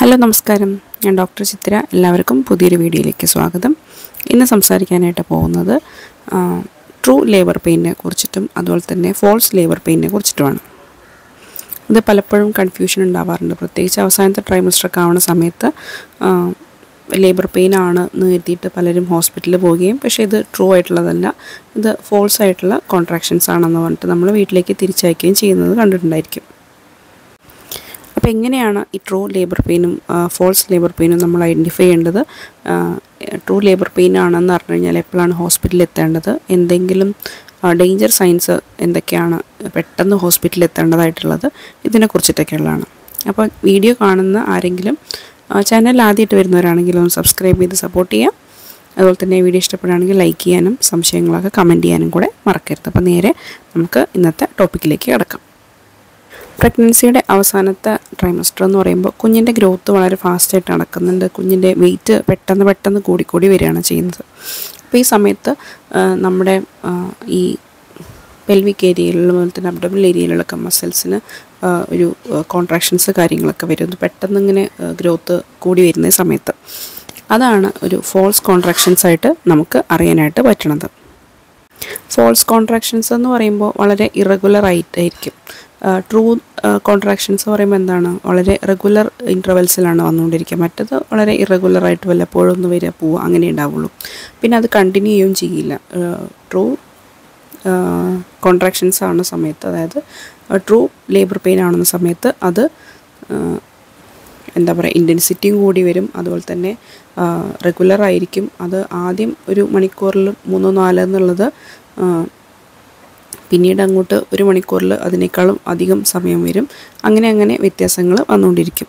hello നമസ്കാരം ഞാൻ doctor ചിത്ര എല്ലാവർക്കും പുതിയൊരു വീഡിയോയിലേക്ക് സ്വാഗതം ഇന്ന് സംസാരിക്കാനായിട്ട് പോകുന്നത് ട്രൂ ലേബർ പെയിനെ കുറിച്ചിട്ടും അതുപോലെ തന്നെ ഫോൾസ് ലേബർ പെയിനെ കുറിച്ചിട്ടുമാണ് ഇത് പലപ്പോഴും കൺഫ്യൂഷൻ ഉണ്ടാവാറുണ്ട് പ്രത്യേകിച്ച് അവസാനത്തെ ട്രൈമസ്റ്ററൊക്കെ ആവുന്ന സമയത്ത് ലേബർ പെയിൻ ആണ് എന്ന് കരുതിയിട്ട് പലരും ഹോസ്പിറ്റലിൽ പോവുകയും പക്ഷേ ഇത് ട്രൂ ആയിട്ടുള്ളതല്ല ഇത് ഫോൾസ് ആയിട്ടുള്ള കോൺട്രാക്ഷൻസ് ആണെന്ന് പറഞ്ഞിട്ട് നമ്മൾ വീട്ടിലേക്ക് തിരിച്ചയക്കുകയും ചെയ്യുന്നത് കണ്ടിട്ടുണ്ടായിരിക്കും അപ്പോൾ എങ്ങനെയാണ് ഈ ട്രൂ ലേബർ പെയിനും ഫോൾസ് ലേബർ പെയിനും നമ്മൾ ഐഡൻറ്റിഫൈ ചെയ്യേണ്ടത് ട്രൂ ലേബർ പെയിൻ ആണെന്ന് പറഞ്ഞു കഴിഞ്ഞാൽ എപ്പോഴാണ് ഹോസ്പിറ്റലിൽ എത്തേണ്ടത് എന്തെങ്കിലും ഡേഞ്ചർ സൈൻസ് എന്തൊക്കെയാണ് പെട്ടെന്ന് ഹോസ്പിറ്റലിൽ എത്തേണ്ടതായിട്ടുള്ളത് ഇതിനെക്കുറിച്ചിട്ടൊക്കെയുള്ളതാണ് അപ്പോൾ വീഡിയോ കാണുന്ന ആരെങ്കിലും ചാനൽ ആദ്യമായിട്ട് വരുന്നവരാണെങ്കിൽ ഒന്ന് സബ്സ്ക്രൈബ് ചെയ്ത് സപ്പോർട്ട് ചെയ്യാം അതുപോലെ തന്നെ വീഡിയോ ഇഷ്ടപ്പെടുകയാണെങ്കിൽ ലൈക്ക് ചെയ്യാനും സംശയങ്ങളൊക്കെ കമൻറ്റ് ചെയ്യാനും കൂടെ മറക്കരുത് അപ്പോൾ നേരെ നമുക്ക് ഇന്നത്തെ ടോപ്പിക്കിലേക്ക് കിടക്കാം പ്രഗ്നൻസിയുടെ അവസാനത്തെ ട്രൈമസ്റ്റർ എന്ന് പറയുമ്പോൾ കുഞ്ഞിൻ്റെ ഗ്രോത്ത് വളരെ ഫാസ്റ്റായിട്ട് നടക്കുന്നുണ്ട് കുഞ്ഞിൻ്റെ വെയിറ്റ് പെട്ടെന്ന് പെട്ടെന്ന് കൂടിക്കൂടി വരികയാണ് ചെയ്യുന്നത് അപ്പോൾ ഈ സമയത്ത് നമ്മുടെ ഈ പെൽവിക് ഏരിയയിലുള്ള അതുപോലെ തന്നെ അബ്ഡമിൽ ഏരിയയിലൊക്കെ മസിൽസിന് ഒരു കോൺട്രാക്ഷൻസ് കാര്യങ്ങളൊക്കെ വരുന്നത് പെട്ടെന്ന് ഇങ്ങനെ ഗ്രോത്ത് കൂടി വരുന്ന സമയത്ത് അതാണ് ഒരു ഫോൾസ് കോൺട്രാക്ഷൻസ് ആയിട്ട് നമുക്ക് അറിയാനായിട്ട് പറ്റണത് ഫോൾസ് കോൺട്രാക്ഷൻസ് എന്ന് പറയുമ്പോൾ വളരെ ഇറഗുലർ ആയിട്ടായിരിക്കും ട്രൂ കോൺട്രാക്ഷൻസ് എന്ന് പറയുമ്പോൾ എന്താണ് വളരെ റെഗുലർ ഇൻ്റർവെൽസിലാണ് വന്നുകൊണ്ടിരിക്കുക മറ്റത് വളരെ ഇറഗുലറായിട്ട് വല്ലപ്പോഴും ഒന്ന് വരിക പോവുക അങ്ങനെ ഉണ്ടാവുള്ളൂ പിന്നെ അത് കണ്ടിന്യൂ ചെയ്യുകയും ചെയ്യില്ല ട്രൂ കോൺട്രാക്ഷൻസ് ആവുന്ന സമയത്ത് അതായത് ട്രൂ ലേബർ പെയിൻ ആവുന്ന സമയത്ത് അത് എന്താ പറയുക ഇൻറ്റൻസിറ്റിയും കൂടി വരും അതുപോലെ തന്നെ റെഗുലർ ആയിരിക്കും അത് ആദ്യം ഒരു മണിക്കൂറിൽ മൂന്നോ നാലോ എന്നുള്ളത് പിന്നീട് അങ്ങോട്ട് ഒരു മണിക്കൂറിൽ അതിനേക്കാളും അധികം സമയം വരും അങ്ങനെ അങ്ങനെ വ്യത്യാസങ്ങൾ വന്നുകൊണ്ടിരിക്കും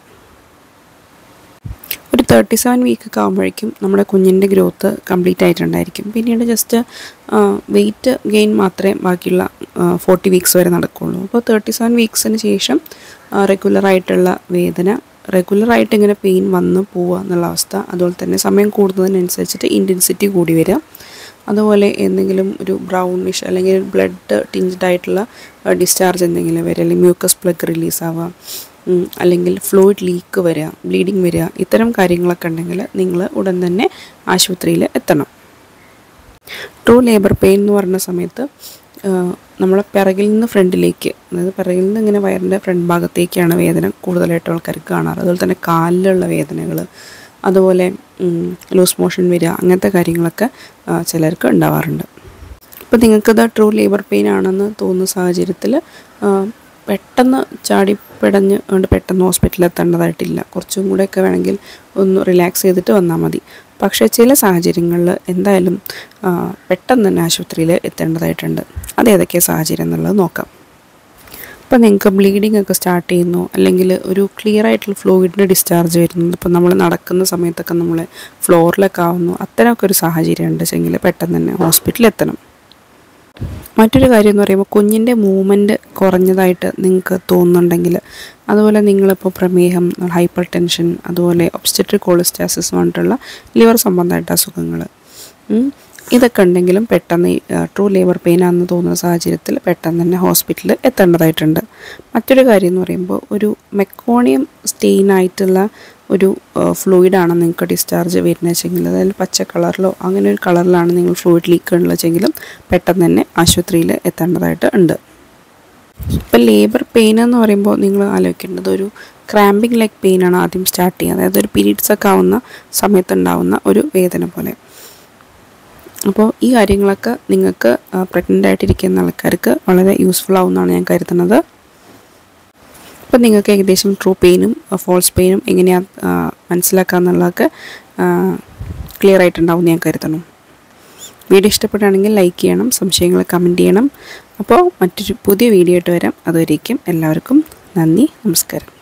ഒരു തേർട്ടി സെവൻ വീക്കൊക്കെ ആകുമ്പോഴേക്കും നമ്മുടെ കുഞ്ഞിൻ്റെ ഗ്രോത്ത് കംപ്ലീറ്റ് ആയിട്ടുണ്ടായിരിക്കും പിന്നീട് ജസ്റ്റ് വെയിറ്റ് ഗെയിൻ മാത്രമേ ബാക്കിയുള്ള ഫോർട്ടി വീക്സ് വരെ നടക്കുകയുള്ളൂ അപ്പോൾ തേർട്ടി സെവൻ വീക്സിന് ശേഷം റെഗുലറായിട്ടുള്ള വേദന റെഗുലറായിട്ട് ഇങ്ങനെ പെയിൻ വന്ന് പോവുക എന്നുള്ള അവസ്ഥ അതുപോലെ തന്നെ സമയം കൂടുന്നതിനനുസരിച്ചിട്ട് ഇൻറ്റൻസിറ്റി കൂടി വരിക അതുപോലെ എന്തെങ്കിലും ഒരു ബ്രൗണിഷ് അല്ലെങ്കിൽ ബ്ലഡ് ടിഞ്ച്ഡ് ആയിട്ടുള്ള ഡിസ്ചാർജ് എന്തെങ്കിലും വരിക അല്ലെങ്കിൽ മ്യൂക്കസ് പ്ലഗ് റിലീസ് ആവുക അല്ലെങ്കിൽ ഫ്ലൂയിഡ് ലീക്ക് വരിക ബ്ലീഡിങ് വരിക ഇത്തരം കാര്യങ്ങളൊക്കെ ഉണ്ടെങ്കിൽ നിങ്ങൾ ഉടൻ തന്നെ ആശുപത്രിയിൽ എത്തണം ട്രൂ ലേബർ പെയിൻ എന്ന് പറഞ്ഞ സമയത്ത് നമ്മളെ പിറകിൽ നിന്ന് ഫ്രണ്ടിലേക്ക് അതായത് പിറകിൽ നിന്ന് ഇങ്ങനെ വയറിൻ്റെ ഫ്രണ്ട് ഭാഗത്തേക്കാണ് വേദന കൂടുതലായിട്ട് ആൾക്കാർക്ക് കാണാറ് അതുപോലെ തന്നെ കാലിലുള്ള വേദനകൾ അതുപോലെ ലൂസ് മോഷൻ വരിക അങ്ങനത്തെ കാര്യങ്ങളൊക്കെ ചിലർക്ക് ഉണ്ടാവാറുണ്ട് അപ്പോൾ നിങ്ങൾക്കത് ട്രൂ ലേബർ പെയിൻ ആണെന്ന് തോന്നുന്ന സാഹചര്യത്തിൽ പെട്ടെന്ന് ചാടിപ്പിടഞ്ഞ് കൊണ്ട് പെട്ടെന്ന് ഹോസ്പിറ്റലിൽ എത്തേണ്ടതായിട്ടില്ല കുറച്ചും കൂടെയൊക്കെ വേണമെങ്കിൽ ഒന്ന് റിലാക്സ് ചെയ്തിട്ട് വന്നാൽ മതി പക്ഷേ ചില സാഹചര്യങ്ങളിൽ എന്തായാലും പെട്ടെന്ന് തന്നെ ആശുപത്രിയിൽ എത്തേണ്ടതായിട്ടുണ്ട് അത് ഏതൊക്കെ സാഹചര്യം എന്നുള്ളത് നോക്കാം ഇപ്പോൾ നിങ്ങൾക്ക് ബ്ലീഡിംഗ് ഒക്കെ സ്റ്റാർട്ട് ചെയ്യുന്നു അല്ലെങ്കിൽ ഒരു ക്ലിയർ ആയിട്ടുള്ള ഫ്ലൂയിഡിൻ്റെ ഡിസ്ചാർജ് വരുന്നു ഇപ്പോൾ നമ്മൾ നടക്കുന്ന സമയത്തൊക്കെ നമ്മൾ ഫ്ലോറിലൊക്കെ ആവുന്നു അത്തരമൊക്കെ ഒരു സാഹചര്യം ഉണ്ടെങ്കിൽ പെട്ടെന്ന് തന്നെ ഹോസ്പിറ്റലിൽ എത്തണം മറ്റൊരു കാര്യം എന്ന് പറയുമ്പോൾ കുഞ്ഞിൻ്റെ മൂവ്മെൻറ്റ് കുറഞ്ഞതായിട്ട് നിങ്ങൾക്ക് തോന്നുന്നുണ്ടെങ്കിൽ അതുപോലെ നിങ്ങളിപ്പോൾ പ്രമേഹം ഹൈപ്പർ ടെൻഷൻ അതുപോലെ ഒബ്സ്റ്റട്രിക് കോളിസ്റ്റാസിസ് പറഞ്ഞിട്ടുള്ള ലിവർ സംബന്ധമായിട്ട് അസുഖങ്ങൾ ഇതൊക്കെ ഉണ്ടെങ്കിലും പെട്ടെന്ന് ട്രൂ ലേബർ പെയിൻ ആണെന്ന് തോന്നുന്ന സാഹചര്യത്തിൽ പെട്ടെന്ന് തന്നെ ഹോസ്പിറ്റലിൽ എത്തേണ്ടതായിട്ടുണ്ട് മറ്റൊരു കാര്യം എന്ന് പറയുമ്പോൾ ഒരു മെക്കോണിയം സ്റ്റെയിൻ ആയിട്ടുള്ള ഒരു ഫ്ലൂയിഡാണ് നിങ്ങൾക്ക് ഡിസ്ചാർജ് വരുന്നത് വെച്ചെങ്കിൽ അതായത് പച്ച കളറിലോ അങ്ങനെ ഒരു കളറിലാണ് നിങ്ങൾ ഫ്ലൂയിഡ് ലീക്ക് ഉള്ളതെങ്കിലും പെട്ടെന്ന് തന്നെ ആശുപത്രിയിൽ എത്തേണ്ടതായിട്ട് ഉണ്ട് ഇപ്പം ലേബർ പെയിൻ എന്ന് പറയുമ്പോൾ നിങ്ങൾ ആലോചിക്കേണ്ടത് ഒരു ക്രാമ്പിംഗ് ലെഗ് പെയിനാണ് ആദ്യം സ്റ്റാർട്ട് ചെയ്യുക അതായത് ഒരു പീരീഡ്സ് ഒക്കെ ആവുന്ന സമയത്തുണ്ടാവുന്ന ഒരു വേദന പോലെ അപ്പോൾ ഈ കാര്യങ്ങളൊക്കെ നിങ്ങൾക്ക് പ്രഗ്നൻ്റ് ആയിട്ടിരിക്കുന്ന ആൾക്കാർക്ക് വളരെ യൂസ്ഫുൾ ആവുമെന്നാണ് ഞാൻ കരുതുന്നത് അപ്പോൾ നിങ്ങൾക്ക് ഏകദേശം ട്രൂ പെയിനും ഫോൾസ് പെയിനും എങ്ങനെയാണ് മനസ്സിലാക്കുക എന്നുള്ളതൊക്കെ ക്ലിയർ ആയിട്ടുണ്ടാവും ഞാൻ കരുതണം വീഡിയോ ഇഷ്ടപ്പെടുകയാണെങ്കിൽ ലൈക്ക് ചെയ്യണം സംശയങ്ങൾ കമൻറ്റ് ചെയ്യണം അപ്പോൾ മറ്റൊരു പുതിയ വീഡിയോ ആയിട്ട് വരാം അതുവരേക്കും എല്ലാവർക്കും നന്ദി നമസ്കാരം